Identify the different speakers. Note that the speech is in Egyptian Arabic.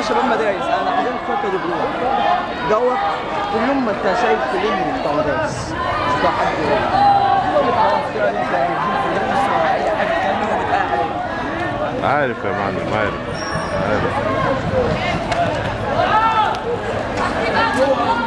Speaker 1: شباب مدارس انا حضرتك فتره دبلوم دوت كلهم ما انت شايف كلهم بتوع مدارس مش بتوع حد خلاص كده انت اي حاجه تكلمه بتقع عليه
Speaker 2: عارف يا معلم عارف عارف